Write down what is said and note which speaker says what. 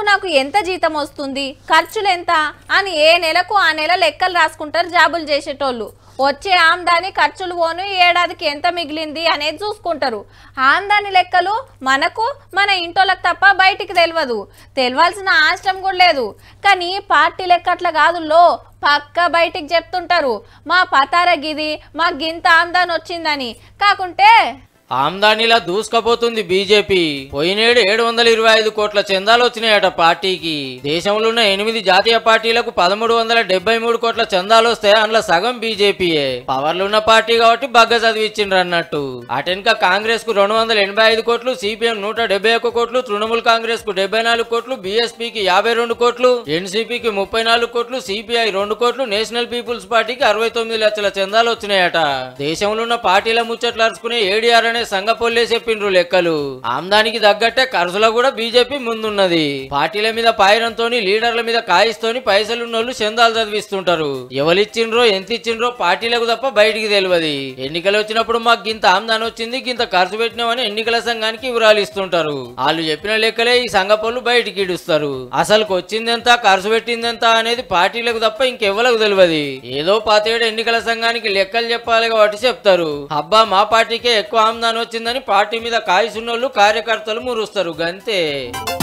Speaker 1: నాకు ఎంత జీతం వస్తుంది ఖర్చులు ఎంత అని ఏ నెలకు ఆ నెల లెక్కలు రాసుకుంటారు జాబులు చేసేటోళ్ళు వచ్చే ఆమ్దాని ఖర్చులు పోను ఈ ఏడాదికి ఎంత మిగిలింది అనేది చూసుకుంటారు ఆమ్దాని లెక్కలు మనకు మన ఇంటోళ్ళకి తప్ప బయటికి తెలియదు తెలియాల్సిన ఆశ్రమం కూడా లేదు కానీ పార్టీ లెక్క అట్లా కాదు లో పక్క బయటికి చెప్తుంటారు మా పతార గిది మా గింత ఆమ్దాని వచ్చిందని కాకుంటే
Speaker 2: ఆమ్దానిలా దూసుకపోతుంది బీజేపీ పోయినేడు ఏడు వందల ఇరవై ఐదు కోట్ల చందాలు వచ్చినాయట పార్టీకి దేశంలో ఉన్న ఎనిమిది జాతీయ పార్టీలకు పదమూడు వందల డెబ్బై మూడు కోట్ల చందాలు వస్తే అందులో సగం బీజేపీయే పవర్లు ఉన్న పార్టీ కాబట్టి బగ్గ చదివిచ్చిండ్రు అన్నట్టు అటెన్క కాంగ్రెస్ కు రెండు వందల ఎనభై ఐదు కోట్లు సిపిఎం నూట డెబ్బై ఒక్క కోట్లు తృణమూల్ కాంగ్రెస్ కు డెబ్బై నాలుగు కోట్లు బీఎస్పీకి యాభై రెండు కోట్లు ఎన్సీపీకి ముప్పై నాలుగు కోట్లు సిపిఐ రెండు కోట్లు నేషనల్ పీపుల్స్ పార్టీకి అరవై తొమ్మిది లక్షల చందాలు వచ్చినాయట దేశంలో ఉన్న పార్టీల ముచ్చట్లు అరుచుకునే ఏడీఆర్ అనే సంఘపోల్లే చెప్పిండ్రు లెక్కలు ఆమ్దానికి తగ్గట్టే ఖర్చులో కూడా బీజేపీ ముందున్నది పార్టీల మీద పాయరంతోని లీడర్ల మీద కాయిస్తోని పైసలున్నోళ్ళు చందాలు చదివిస్తుంటారు ఎవరిచ్చిండ్రో ఎంత ఇచ్చిండ్రో పార్టీలకు తప్ప బయటికి తెలియదు ఎన్నికలు వచ్చినప్పుడు మాకు గింత ఆమ్దాని వచ్చింది గింత ఖర్చు పెట్టినామని ఎన్నికల సంఘానికి వివరాలు ఇస్తుంటారు వాళ్ళు చెప్పిన లెక్కలే ఈ సంఘపోళ్ళు బయటికి ఇడుస్తారు అసలుకు వచ్చిందెంత ఖర్చు పెట్టిందెంత అనేది పార్టీలకు తప్ప ఇంకెవ్వలకు తెలియదు ఏదో పాతేడు ఎన్నికల సంఘానికి లెక్కలు చెప్పాలి కాబట్టి చెప్తారు అబ్బా మా పార్టీకే ఎక్కువ ఆమ్దాని వచ్చిందని పార్టీ మీద కాయసున్నోళ్ళు కార్యకర్తలు మురుస్తారు గంతే